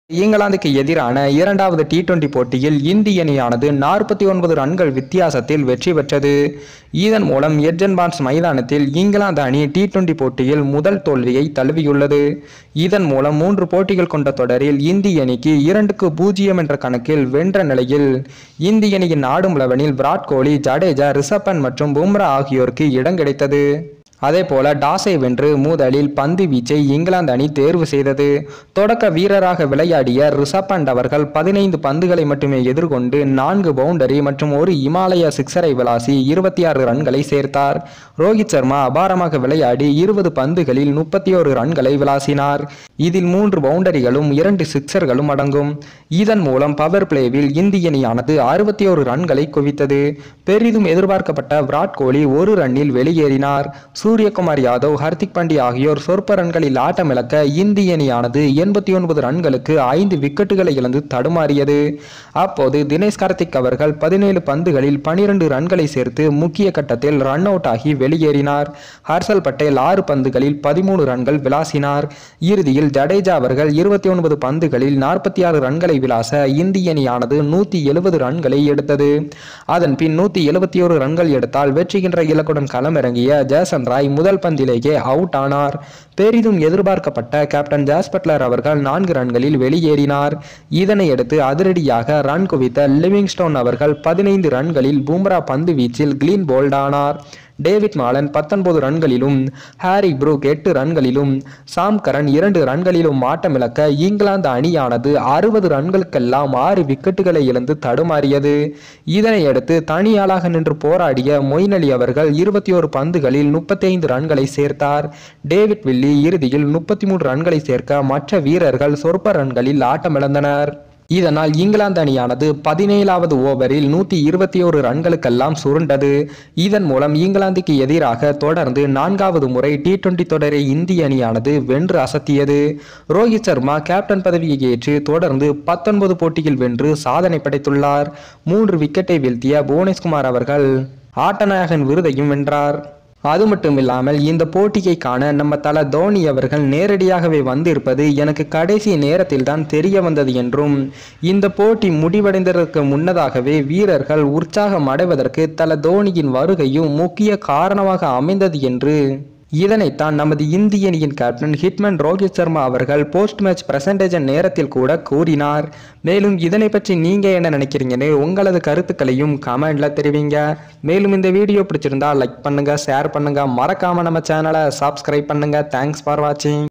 இங்கிலாந்துக்கு எதிரான இரண்டாவது டி டுவெண்டி போட்டியில் இந்திய அணியானது நாற்பத்தி ஒன்பது ரன்கள் வித்தியாசத்தில் வெற்றி பெற்றது இதன் மூலம் எட்ஜன் பான்ஸ் மைதானத்தில் இங்கிலாந்து அணி டி டுவெண்டி போட்டியில் முதல் தோல்வியை தழுவியுள்ளது இதன் மூலம் மூன்று போட்டிகள் கொண்ட தொடரில் இந்திய அணிக்கு இரண்டுக்கு பூஜ்ஜியம் என்ற கணக்கில் வென்ற நிலையில் இந்திய அணியின் ஆடும் லெவனில் விராட் கோலி ஜடேஜா ரிஷப் பண்ட் மற்றும் பும்ரா ஆகியோருக்கு இடம் கிடைத்தது அதே போல டாஸை வென்று முதலில் பந்து வீச்சை இங்கிலாந்து அணி தேர்வு செய்தது தொடக்க வீரராக விளையாடிய ரிஷப் பண்ட் அவர்கள் பதினைந்து பந்துகளை மட்டுமே எதிர்கொண்டு நான்கு பவுண்டரி மற்றும் ஒரு இமாலய சிக்ஸரை விளாசி இருபத்தி ஆறு ரன்களை சேர்த்தார் ரோஹித் சர்மா அபாரமாக விளையாடி இருபது பந்துகளில் முப்பத்தி ஒரு ரன்களை விளாசினார் இதில் மூன்று பவுண்டரிகளும் இரண்டு சிக்ஸர்களும் அடங்கும் இதன் மூலம் பவர் பிளேவில் இந்திய அணியானது அறுபத்தி ஒரு ரன்களை குவித்தது பெரிதும் எதிர்பார்க்கப்பட்ட விராட் கோலி ஒரு ரன்னில் வெளியேறினார் சூரியகுமார் யாதவ் ஹர்திக் பாண்டியா ஆகியோர் சொற்ப ரன்களில் ஆட்டமிழக்க இந்திய அணியானது எண்பத்தி ஒன்பது ரன்களுக்கு ஐந்து விக்கெட்டுகளை இழந்து தடுமாறியது அப்போது தினேஷ் கார்த்திக் அவர்கள் பதினேழு பந்துகளில் பனிரெண்டு ரன்களை சேர்த்து முக்கிய கட்டத்தில் ரன் அவுட் ஆகி வெளியேறினார் ஹர்ஷல் பட்டேல் ஆறு பந்துகளில் பதிமூணு ரன்கள் விளாசினார் இறுதியில் ஜடேஜா அவர்கள் இருபத்தி ஒன்பது பந்துகளில் நாற்பத்தி ஆறு ரன்களை விளாச இந்திய அணியானது நூற்றி எழுபது ரன்களை எடுத்தது அதன் பின் நூற்றி எழுபத்தி ஒரு ரன்கள் எடுத்தால் வெற்றிகின்ற இலக்குடன் களமிறங்கிய ஜேசன் ராய் முதல் பந்திலேயே அவுட் ஆனார் பெரிதும் எதிர்பார்க்கப்பட்ட கேப்டன் ஜாஸ் பட்லர் அவர்கள் நான்கு ரன்களில் வெளியேறினார் இதனையடுத்து அதிரடியாக ரன் குவித்த லிவிங்ஸ்டோன் அவர்கள் பதினைந்து ரன்களில் பும்ரா பந்து வீச்சில் கிளீன் போல்ட் ஆனார் டேவிட் மாலன் பத்தொன்பது ரன்களிலும் ஹாரி புரூக் எட்டு ரன்களிலும் சாம் கரன் இரண்டு ரன்களிலும் ஆட்டமிழக்க இங்கிலாந்து அணியானது அறுபது ரன்களுக்கெல்லாம் ஆறு விக்கெட்டுகளை இழந்து தடுமாறியது இதனையடுத்து தனியாளாக நின்று போராடிய மொயின் அலி அவர்கள் இருபத்தி ஒரு பந்துகளில் முப்பத்தி ஐந்து ரன்களை சேர்த்தார் டேவிட் வில்லி இறுதியில் முப்பத்தி மூன்று ரன்களை சேர்க்க மற்ற வீரர்கள் சொற்ப ரன்களில் ஆட்டமிழந்தனர் இதனால் இங்கிலாந்து அணியானது பதினேழாவது ஓவரில் நூற்றி இருபத்தி ஒரு ரன்களுக்கெல்லாம் சுருண்டது இதன் மூலம் இங்கிலாந்துக்கு எதிராக தொடர்ந்து நான்காவது முறை டி டுவெண்டி தொடரை இந்திய அணியானது வென்று அசத்தியது ரோஹித் சர்மா கேப்டன் பதவியை ஏற்று தொடர்ந்து பத்தொன்பது போட்டியில் வென்று சாதனை படைத்துள்ளார் மூன்று விக்கெட்டை வீழ்த்திய புவனேஷ்குமார் அவர்கள் ஆட்டநாயகன் விருதையும் வென்றார் அது மட்டும் இல்லாமல் இந்த போட்டியை காண நம்ம தல தோனி அவர்கள் நேரடியாகவே வந்திருப்பது எனக்கு கடைசி நேரத்தில் தான் தெரிய வந்தது என்றும் இந்த போட்டி முடிவடைந்ததற்கு முன்னதாகவே வீரர்கள் உற்சாகம் அடைவதற்கு தல தோனியின் வருகையும் முக்கிய காரணமாக அமைந்தது என்று இதனைத்தான் நமது இந்திய அணியின் கேப்டன் ஹிட்மேன் ரோஹித் சர்மா அவர்கள் போஸ்ட் மேட்ச் பிரசன்டேஜ் நேரத்தில் கூட கூறினார் மேலும் இதனை பற்றி நீங்க என்ன நினைக்கிறீங்கன்னு உங்களது கருத்துக்களையும் கமெண்ட்ல தெரிவிங்க மேலும் இந்த வீடியோ பிடிச்சிருந்தா லைக் பண்ணுங்க ஷேர் பண்ணுங்க மறக்காம நம்ம சேனலை சப்ஸ்கிரைப் பண்ணுங்க தேங்க்ஸ் ஃபார் வாட்சிங்